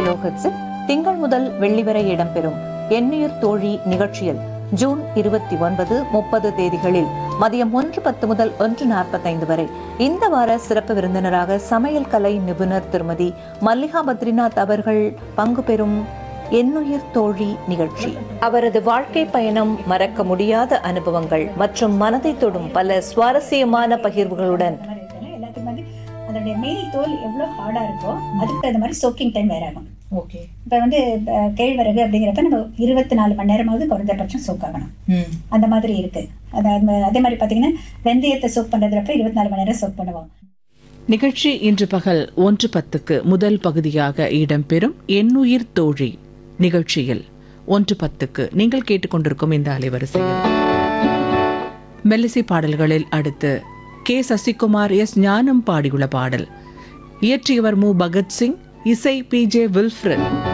கிலோஹெட்ஸில் திங்கள் முதல் வெள்ளி வரை இடம்பெறும் எண்ணுயிர் தோழி நிகழ்ச்சியில் ஜூன் இருபத்தி ஒன்பது முப்பது தேதிகளில் மதியம் ஒன்று பத்து முதல் ஒன்று நாற்பத்தைந்து வரை இந்த வார சிறப்பு விருந்தினராக சமையல் கலை நிபுணர் திருமதி மல்லிகா பத்ரிநாத் அவர்கள் பங்கு பெறும் எண்ணுயிர் தோழி நிகழ்ச்சி அவரது வாழ்க்கை பயணம் மறக்க முடியாத அனுபவங்கள் மற்றும் மனதை தொடும் பல சுவாரஸ்யமான பகிர்வுகளுடன் அந்த மாதிரி இருக்குல்ல, எல்லாத்துக்கும் வந்து அதோடைய மேல் தோல் எவ்வளோ ஹார்டாக இருக்கோ அதுக்கு தகுந்த மாதிரி சோக்கிங் டைம் வேற ஆகும் ஓகே இப்போ வந்து அஹ், கேழ்வரகு அப்படிங்கிறப்ப நம்ம இருபத்தி நாலு மணி நேரமாவது குறைந்தபட்சம் சோக் ஆகணும் அந்த மாதிரி இருக்கு அதாவது அதே மாதிரி பார்த்தீங்கன்னா வெந்தயத்தை சோக் பண்ணுறதுப்ப இருபத்தி நாலு மணி நேரம் சோக் பண்ணுவோம் நிகழ்ச்சி இன்று பகல் ஒன்று பத்துக்கு முதல் பகுதியாக இடம்பெறும் எண்ணுயிர் தோழி நிகழ்ச்சியில் ஒன்று பத்துக்கு நீங்கள் கேட்டுக்கொண்டிருக்கும் இந்த அலைவரிசையில் மெல்லிசை பாடல்களில் அடுத்து கே சசிகுமார் எஸ் ஞானம் பாடியுள்ள பாடல் இயற்றியவர் மு பகத்சிங் இசை பி ஜே வில்ஃப்ரட்